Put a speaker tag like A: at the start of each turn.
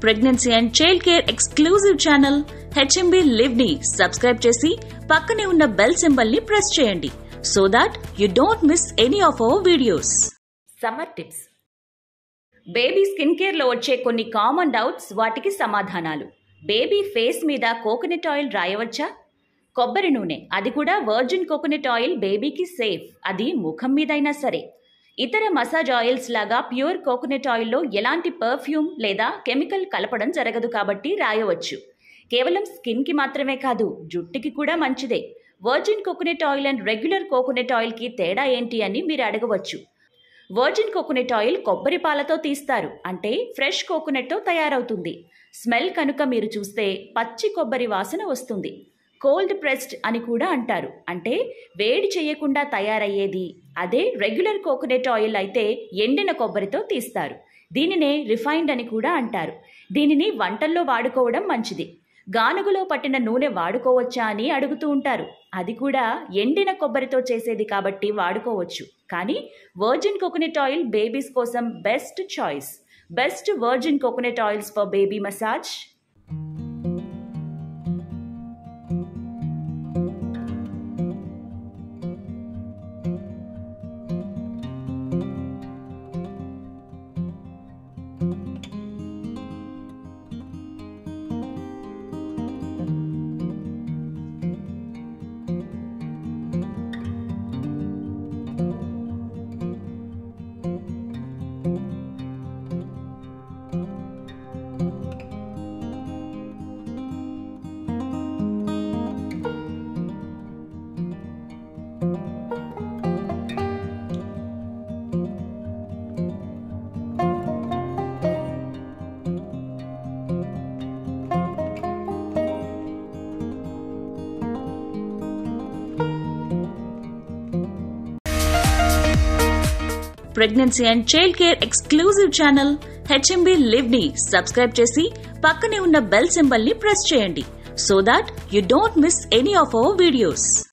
A: pregnancy and child care exclusive channel HMB live ని subscribe చేసి పక్కనే ఉన్న బెల్ సింబల్ ని ప్రెస్ చేయండి so that you don't miss any of our videos summer tips baby skin కేర్లో వచ్చే కొన్ని కామన్ డౌట్స్ వాటికి సమాధానాలు బేబీ ఫేస్ మీద కోకోనట్ ఆయిల్ రాయవచ్చా కొబ్బరి నూనె అది కూడా వర్జిన్ కోకోనట్ ఆయిల్ బేబీకి సేఫ్ అది ముఖం మీదైనా సరే ఇతర మసాజ్ ఆయిల్స్ లాగా ప్యూర్ కోకోనట్ ఆయిల్లో ఎలాంటి పర్ఫ్యూమ్ లేదా కెమికల్ కలపడం జరగదు కాబట్టి రాయవచ్చు కేవలం స్కిన్కి మాత్రమే కాదు జుట్టుకి కూడా మంచిదే virgin coconut oil and regular coconut ఆయిల్కి తేడా ఏంటి అని మీరు అడగవచ్చు వర్జిన్ కోకోనట్ ఆయిల్ కొబ్బరి పాలతో తీస్తారు అంటే ఫ్రెష్ కోకోనట్తో తయారవుతుంది స్మెల్ కనుక మీరు చూస్తే పచ్చి కొబ్బరి వాసన వస్తుంది కోల్డ్ ప్రెస్డ్ అని కూడా అంటారు అంటే వేడి చేయకుండా తయారయ్యేది అదే రెగ్యులర్ కోకోనట్ ఆయిల్ అయితే ఎండిన కొబ్బరితో తీస్తారు దీనినే రిఫైన్డ్ అని కూడా అంటారు దీనిని వంటల్లో వాడుకోవడం మంచిది గానుగలో పట్టిన నూనె వాడుకోవచ్చా అని అడుగుతూ ఉంటారు అది కూడా ఎండిన కొబ్బరితో చేసేది కాబట్టి వాడుకోవచ్చు కానీ వర్జిన్ కోకోనట్ ఆయిల్ బేబీస్ కోసం best choice best virgin coconut oils for baby massage pregnancy and child care exclusive channel HMB live ని సబ్స్క్రైబ్ చేసి పక్కనే ఉన్న బెల్ సింబల్ ని ప్రెస్ చేయండి so that you don't miss any of our videos